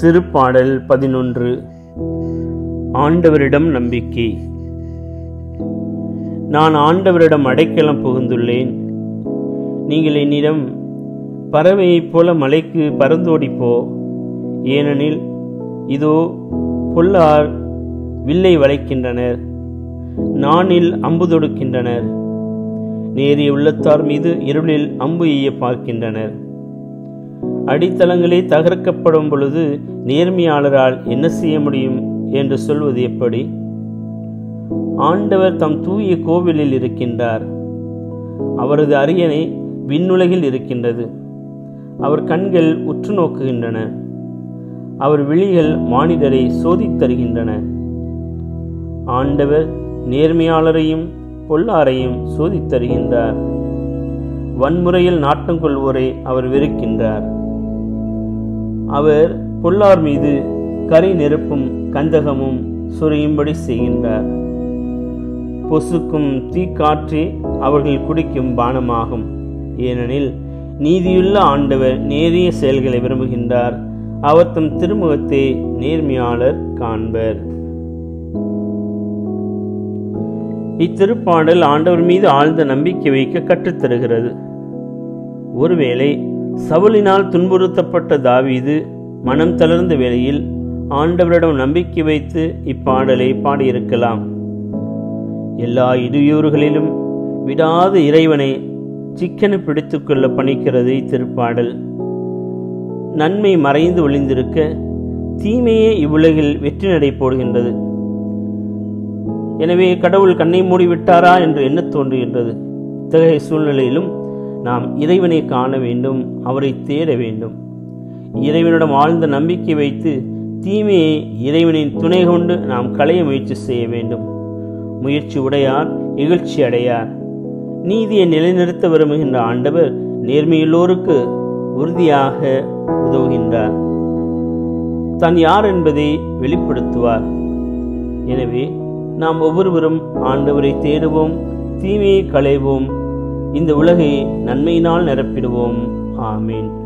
திருப்பாடல் பதினொன்று ஆண்டவரிடம் நம்பிக்கை நான் ஆண்டவரிடம் அடைக்கலம் புகுந்துள்ளேன் நீங்கள் என்னிடம் பறவையைப் போல மலைக்கு பறந்தோடிப்போ ஏனெனில் இதோ பொல்லார் வில்லை வளைக்கின்றனர் நானில் அம்பு தொடுக்கின்றனர் நேரிய உள்ளத்தார் மீது இருளில் அம்பு எய்ய பார்க்கின்றனர் அடித்தளங்களே தகர்க்கப்படும் பொழுது நேர்மையாளரால் என்ன செய்ய முடியும் என்று சொல்வது எப்படி ஆண்டவர் தம் தூய கோவிலில் இருக்கின்றார் அவரது அரியணை விண்ணுலகில் இருக்கின்றது அவர் கண்கள் உற்று நோக்குகின்றன அவர் விழிகள் மானிடரை சோதித்தருகின்றன ஆண்டவர் நேர்மையாளரையும் பொல்லாரையும் சோதித்தருகின்றார் வன்முறையில் நாட்டம் கொள்வோரை அவர் வெறுக்கின்றார் அவர் பொல்லார் மீது கரை நெருப்பும் கந்தகமும் சுரியும்படி செய்கின்றார் பொசுக்கும் தீக்காற்றே அவர்கள் குடிக்கும் பானமாகும் ஏனெனில் நீதியுள்ள ஆண்டவர் நேரிய செயல்களை விரும்புகின்றார் அவர் தம் திருமுகத்தை நேர்மையாளர் காண்பர் இத்திருப்பாடல் ஆண்டவர் மீது ஆழ்ந்த நம்பிக்கை வைக்க கற்றுத்தருகிறது ஒருவேளை சவுலினால் துன்புறுத்தப்பட்ட தாவீது மனம் தளர்ந்த வேளையில் ஆண்டவரிடம் நம்பிக்கை வைத்து இப்பாடலை பாடியிருக்கலாம் எல்லா இடையூறுகளிலும் விடாத இறைவனை சிக்கன பிடித்துக்கொள்ள பணிக்கிறது இத்திருப்பாடல் நன்மை மறைந்து ஒளிந்திருக்க தீமையே இவ்வுலகில் வெற்றி நடை போடுகின்றது எனவே கடவுள் கண்ணை மூடிவிட்டாரா என்று எண்ண தோன்றுகின்றது இத்தகைய சூழ்நிலையிலும் நாம் இறைவனை காண வேண்டும் அவரை தேட வேண்டும் இறைவனிடம் ஆழ்ந்த நம்பிக்கை வைத்து தீமையை இறைவனின் துணை கொண்டு நாம் களைய முயற்சி செய்ய வேண்டும் முயற்சி உடையார் இகழ்ச்சி அடையார் நீதியை நிலைநிறுத்த விரும்புகின்ற ஆண்டவர் நேர்மையுள்ளோருக்கு உறுதியாக உதவுகின்றார் தான் யார் என்பதை வெளிப்படுத்துவார் எனவே நாம் ஒவ்வொருவரும் ஆண்டவரை தேடுவோம் தீமையை களைவோம் இந்த உலகை நன்மையினால் நிரப்பிடுவோம் ஆமீன்